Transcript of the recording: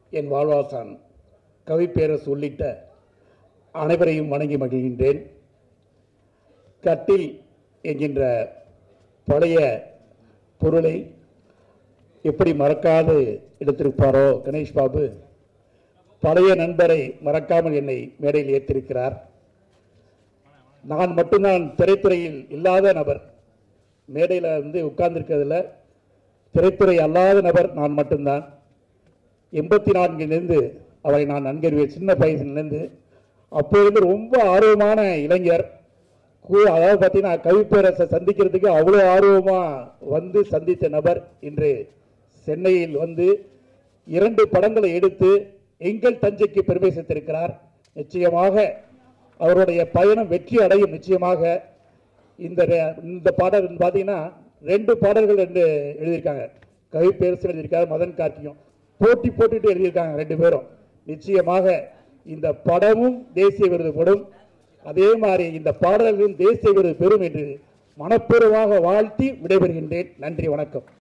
என் வாழ்வாசான் கவிப்பேரசு உள்ளிட்ட அனைவரையும் வணங்கி மகிழ்கின்றேன் கட்டில் என்கின்ற பழைய பொருளை எப்படி மறக்காது எடுத்திருப்பாரோ கணேஷ் பாபு பழைய நண்பரை மறக்காமல் என்னை மேடையில் ஏற்றிருக்கிறார் நான் மட்டும்தான் திரைத்துறையில் இல்லாத நபர் மேடையில் வந்து உட்கார்ந்திருக்கிறதுல திரைத்துறை அல்லாத நபர் நான் மட்டும்தான் எண்பத்தி நான்கிலிருந்து அவரை நான் நன்கறிவேன் சின்ன வயசுலேருந்து அப்போது ரொம்ப ஆர்வமான இளைஞர் கு- அதாவது பார்த்தீங்கன்னா கவிப்பேரசை சந்திக்கிறதுக்கு அவ்வளோ ஆர்வமாக வந்து சந்தித்த நபர் இன்று சென்னையில் வந்து இரண்டு படங்களை எடுத்து எங்கள் தஞ்சைக்கு பெருமை சேர்த்திருக்கிறார் நிச்சயமாக அவருடைய பயணம் வெற்றி அடையும் நிச்சயமாக இந்த ரெ- இந்த பாடல் பார்த்தீங்கன்னா ரெண்டு பாடல்கள் ரெண்டு எழுதியிருக்காங்க கவி பேரசு எழுதியிருக்காரு மதன் கார்த்தியும் போட்டி போட்டுட்டு எழுதியிருக்காங்க ரெண்டு பேரும் நிச்சயமாக இந்த படமும் தேசிய விருது பெறும் அதே மாதிரி இந்த பாடல்களும் தேசிய விருது பெறும் என்று மனப்பூர்வமாக வாழ்த்தி விடைபெறுகின்றேன் நன்றி வணக்கம்